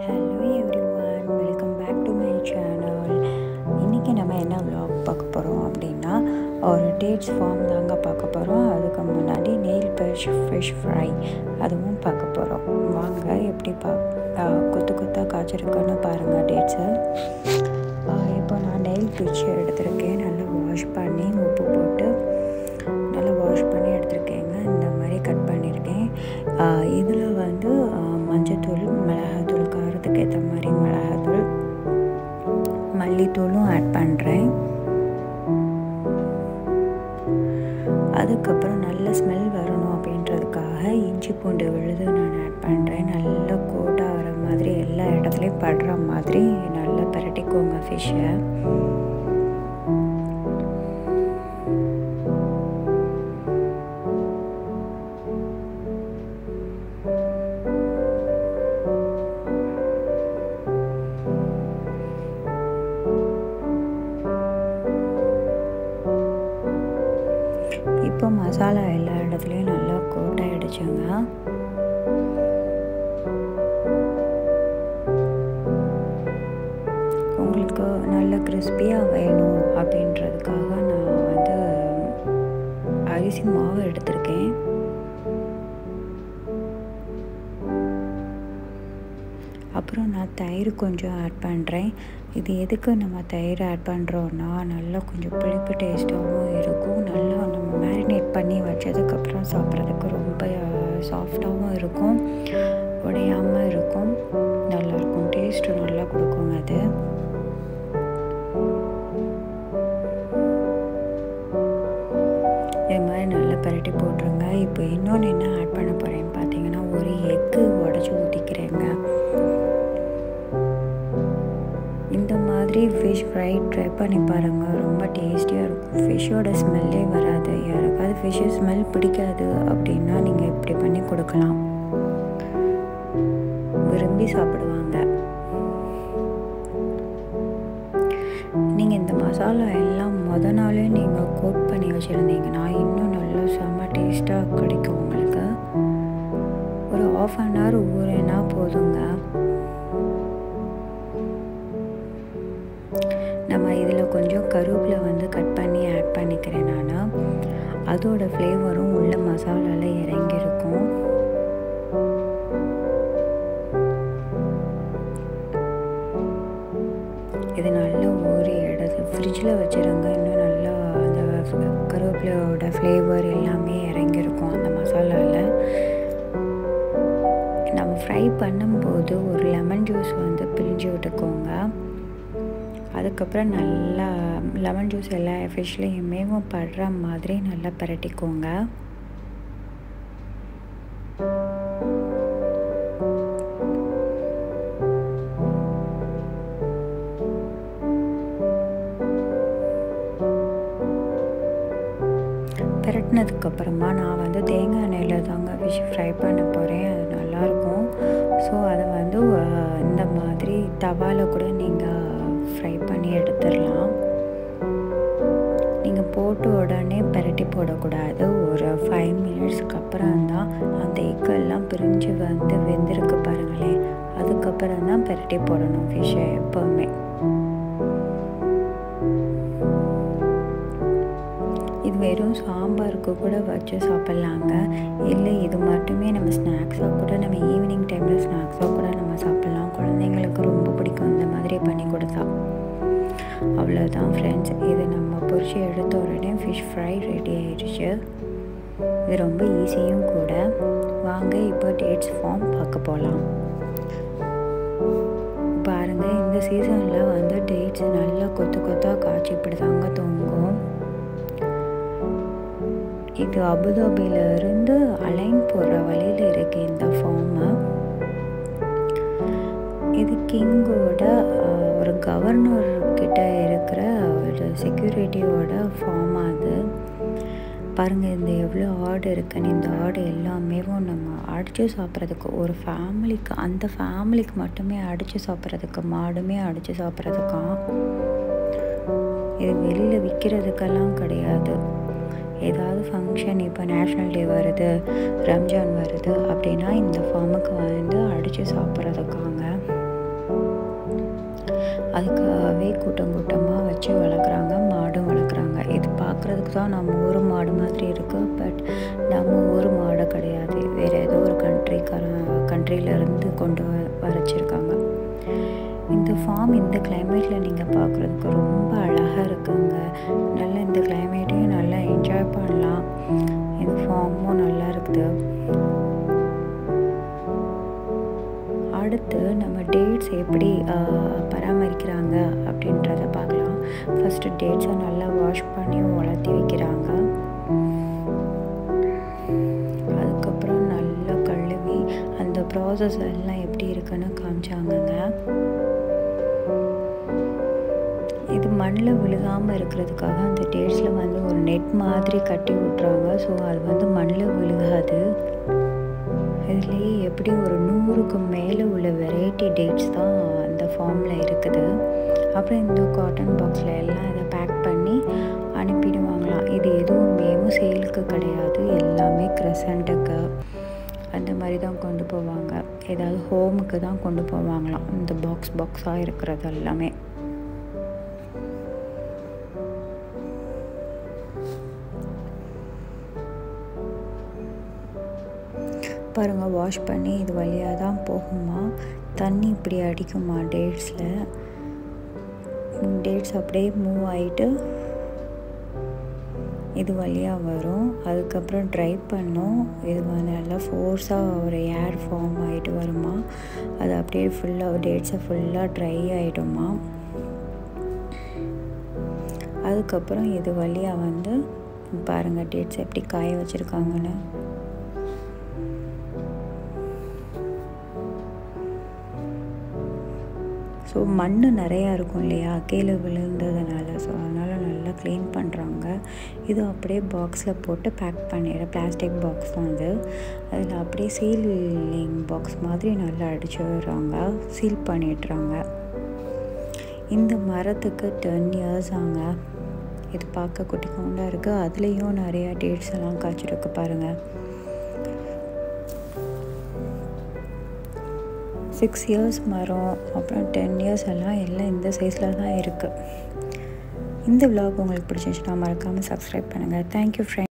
hello everyone welcome back to my channel இன்றைக்கி நம்ம என்ன vlog பார்க்க போகிறோம் அப்படின்னா ஒரு டேட்ஸ் ஃபார்ம் தாங்க பார்க்க போகிறோம் அதுக்கு முன்னாடி நெயில் ஃபிஷ் ஃபிஷ் ஃப்ரை அதுவும் பார்க்க போகிறோம் வாங்க எப்படி பா ஆஹ் கொத்து கொத்தாக காய்ச்சிருக்குன்னு பாருங்கள் டேட்ஸு இப்போ நான் நெயில் ஃபிஷ் எடுத்திருக்கேன் நல்லா வாஷ் பண்ணி உப்பு போட்டு நல்லா வாஷ் பண்ணி எடுத்திருக்கேங்க இந்த மாதிரி கட் பண்ணியிருக்கேன் இதில் வந்து ஆஹ் மஞ்சத்தூள் மிளகாத்தூள் காரத்துக்கு ஏற்ற மாதிரி மிளகாத்தூள் மல்லித்தூளும் ஆட் பண்ணுறேன் அதுக்கப்புறம் நல்ல ஸ்மெல் வரணும் அப்படின்றதுக்காக இஞ்சி பூண்டு விழுது நான் ஆட் பண்ணுறேன் நல்லா கோட்டாக வர மாதிரி எல்லா இடத்துலையும் படுற மாதிரி நல்லா பரட்டிக்கோங்க ஃபிஷ்ஷை இப்போ மசாலா எல்லா இடத்துலையும் நல்லா கோட் ஆகிடுச்சுங்க உங்களுக்கு நல்ல கிறிஸ்பியாக வேணும் அப்படின்றதுக்காக நான் வந்து அரிசி மாவு எடுத்திருக்கேன் அப்புறம் நான் தயிர் கொஞ்சம் ஆட் பண்ணுறேன் இது எதுக்கு நம்ம தயிர் ஆட் பண்ணுறோன்னா நல்லா கொஞ்சம் புளிப்பு டேஸ்ட்டாகவும் இருக்கும் நல்லா நம்ம மேரினேட் பண்ணி வச்சதுக்கப்புறம் சாப்பிட்றதுக்கு ரொம்ப சாஃப்டாகவும் இருக்கும் உடையாமல் இருக்கும் நல்லாயிருக்கும் டேஸ்ட்டு நல்லா கொடுக்குங்க அது இது மாதிரி நல்லா பரட்டி போட்டுருங்க இப்போ இன்னொன்று என்ன ஆட் பண்ண போகிறேன்னு பார்த்தீங்கன்னா ஒரு எக்கு உடச்சி ஊற்றிக்கிறேங்க இந்த மாதிரி ஃபிஷ் ஃப்ரை ட்ரை பண்ணி பாருங்கள் ரொம்ப டேஸ்டியாக இருக்கும் ஃபிஷ்ஷோட ஸ்மெல்லே வராது யாருக்காவது ஃபிஷ்ஷு ஸ்மெல் பிடிக்காது அப்படின்னா நீங்கள் இப்படி பண்ணி கொடுக்கலாம் விரும்பி சாப்பிடுவாங்க நீங்கள் இந்த மசாலா எல்லாம் முத நாளே நீங்கள் கோட் பண்ணி வச்சுருந்தீங்கன்னா இன்னும் நல்லா செம்ம டேஸ்ட்டாக கிடைக்கும் உங்களுக்கு ஒரு ஆஃப் அன் ஹவர் ஊறேனா போதுங்க நம்ம இதில் கொஞ்சம் கருவேப்பிலை வந்து கட் பண்ணி ஆட் பண்ணிக்கிறேன் நான் அதோட ஃப்ளேவரும் உள்ள மசாலாவில் இறங்கியிருக்கும் இது நல்லா ஊறி எடுத்து ஃப்ரிட்ஜில் வச்சுருங்க இன்னும் நல்லா அந்த கருவேப்பிலையோட ஃப்ளேவர் எல்லாமே இறங்கியிருக்கும் அந்த மசாலாவில் நம்ம ஃப்ரை பண்ணும்போது ஒரு லெமன் ஜூஸ் வந்து பிழிஞ்சு விட்டுக்கோங்க அதுக்கப்புறம் நல்லா லெமன் ஜூஸ் எல்லா ஃபிஷ்லேயுமே படுற மாதிரி நல்லா பரட்டிக்கோங்க பரட்டினதுக்கப்புறமா நான் வந்து தேங்காய் எண்ணெயில் தாங்க ஃபிஷ் ஃப்ரை பண்ண போகிறேன் அது நல்லாயிருக்கும் ஸோ அதை வந்து இந்த மாதிரி தவாவில் கூட நீங்கள் ஃப்ரை பண்ணி எடுத்துடலாம் நீங்கள் போட்டு உடனே பரட்டி போடக்கூடாது ஒரு ஃபைவ் மினிட்ஸ்க்கு அப்புறம் தான் அந்த எக்கெல்லாம் பிரிஞ்சு வந்து வெந்திருக்கு பாருங்களேன் அதுக்கப்புறம் தான் பரட்டி போடணும் ஃபிஷ்ஷை எப்போவுமே இது வெறும் சாம்பாருக்கு கூட வச்சு சாப்பிட்லாங்க இல்லை இது மட்டுமே நம்ம ஸ்நாக்ஸாக கூட நம்ம ஈவினிங் டைமில் ஸ்நாக்ஸாக கூட நம்ம சாப்பிட்லாம் குழந்தைங்களுக்கு ரொம்ப பிடிக்கும் இந்த மாதிரி பண்ணி கொடுத்தா அவ்வளோதான் ஃப்ரெண்ட்ஸ் இது நம்ம பொரிச்சு எடுத்த உடனே ஃபிஷ் ஃப்ரை ரெடி ஆயிடுச்சு இது ரொம்ப ஈஸியும் கூட வாங்க இப்போ டேட்ஸ் ஃபார்ம் பார்க்க போகலாம் பாருங்கள் இந்த சீசனில் வந்து டேட்ஸ் நல்லா கொத்து கொத்தாக காய்ச்சி இப்படி தாங்க தொங்கும் இது அபுதாபியிலிருந்து அலைன் போகிற வழியில் இருக்கு இந்த ஃபார்மு இது கிங்கோட ஒரு கவர்னர் கிட்ட இருக்கிற ஒரு செக்யூரிட்டியோட ஃபார்ம் அது பாருங்கள் இந்த எவ்வளோ ஆடு இருக்குன்னு இந்த ஆடு எல்லாமே நம்ம அடித்து சாப்பிட்றதுக்கு ஒரு ஃபேமிலிக்கு அந்த ஃபேமிலிக்கு மட்டுமே அடித்து சாப்பிட்றதுக்கு மாடுமே அடித்து சாப்பிட்றதுக்காம் இது வெளியில் விற்கிறதுக்கெல்லாம் கிடையாது ஏதாவது ஃபங்க்ஷன் இப்போ நேஷ்னல் டே வருது ரம்ஜான் வருது அப்படின்னா இந்த ஃபார்முக்கு வந்து அடித்து சாப்பிட்றதுக்காங்க அதுக்காகவே கூட்டம் கூட்டமாக வச்சு வளர்க்குறாங்க மாடும் வளர்க்குறாங்க இது பார்க்குறதுக்கு தான் நம்ம ஊர் மாடு மாதிரி இருக்குது பட் நம்ம ஊர் மாடு கிடையாது வேறு ஏதோ ஒரு கண்ட்ரிக்கார கண்ட்ரியிலேருந்து கொண்டு வ வரைச்சிருக்காங்க இந்த ஃபார்ம் இந்த கிளைமேட்டில் நீங்கள் பார்க்குறதுக்கு ரொம்ப அழகாக இருக்குங்க நல்ல இந்த கிளைமேட்டையும் நல்லா என்ஜாய் பண்ணலாம் இந்த ஃபார்மும் நல்லா இருக்குது அடுத்து நம்ம டேட்ஸ் எப்படி பராமரிக்கிறாங்க அப்படின்றத பார்க்கலாம் ஃபஸ்ட்டு டேட்ஸை நல்லா வாஷ் பண்ணி வளர்த்தி வைக்கிறாங்க அதுக்கப்புறம் நல்லா கழுவி அந்த ப்ராசஸ் எல்லாம் எப்படி இருக்குன்னு காமிச்சாங்கங்க இது மண்ணில் விழுகாமல் இருக்கிறதுக்காக அந்த டேட்ஸில் வந்து ஒரு நெட் மாதிரி கட்டி விட்றாங்க ஸோ அது வந்து மண்ணில் விழுகாது இதுலேயே எப்படி ஒரு நூறுக்கு மேலே உள்ள வெரைட்டி டேட்ஸ் தான் அந்த ஃபார்மில் இருக்குது அப்புறம் இந்த காட்டன் பாக்ஸில் எல்லாம் இதை பேக் பண்ணி அனுப்பிடுவாங்களாம் இது எதுவுமே சேலுக்கு கிடையாது எல்லாமே க்ரெசண்ட்டுக்கு அந்த மாதிரி தான் கொண்டு போவாங்க ஏதாவது ஹோமுக்கு தான் கொண்டு போவாங்களாம் இந்த பாக்ஸ் பாக்ஸாக இருக்கிறது எல்லாமே பாருங்கள் வாஷ் பண்ணி இது வழியாக தான் போகுமா தண்ணி இப்படி அடிக்குமா டேட்ஸில் டேட்ஸ் அப்படியே மூவ் ஆகிட்டு இது வழியாக வரும் அதுக்கப்புறம் ட்ரை பண்ணும் இது வந்து நல்லா ஃபோர்ஸாக ஒரு ஏர் ஃபார்ம் ஆகிட்டு வருமா அது அப்படியே ஃபுல்லாக டேட்ஸை ஃபுல்லாக ட்ரை ஆகிடுமா அதுக்கப்புறம் இது வழியாக வந்து பாருங்கள் டேட்ஸ் எப்படி காய வச்சுருக்காங்கன்னு ஸோ மண் நிறையா இருக்கும் இல்லையா கீழே விழுந்ததுனால ஸோ அதனால் நல்லா க்ளீன் பண்ணுறாங்க இது அப்படியே பாக்ஸில் போட்டு பேக் பண்ணிடுற பிளாஸ்டிக் பாக்ஸ் தான் அது அதில் அப்படியே சீலிங் பாக்ஸ் மாதிரி நல்லா அடிச்சு விடுறாங்க சீல் பண்ணிடுறாங்க இந்த மரத்துக்கு டென் இயர்ஸ் ஆங்க இது பார்க்க குட்டி கொண்டாக இருக்குது அதுலேயும் நிறையா டேட்ஸ் எல்லாம் காய்ச்சிருக்கு பாருங்கள் சிக்ஸ் இயர்ஸ் மரம் அப்புறம் டென் இயர்ஸ் எல்லாம் எல்லாம் இந்த சைஸில் தான் இருக்குது இந்த விலாக் உங்களுக்கு பிடிச்சிருந்துச்சுன்னா மறக்காமல் சப்ஸ்கிரைப் பண்ணுங்கள் தேங்க்யூ ஃப்ரெண்ட்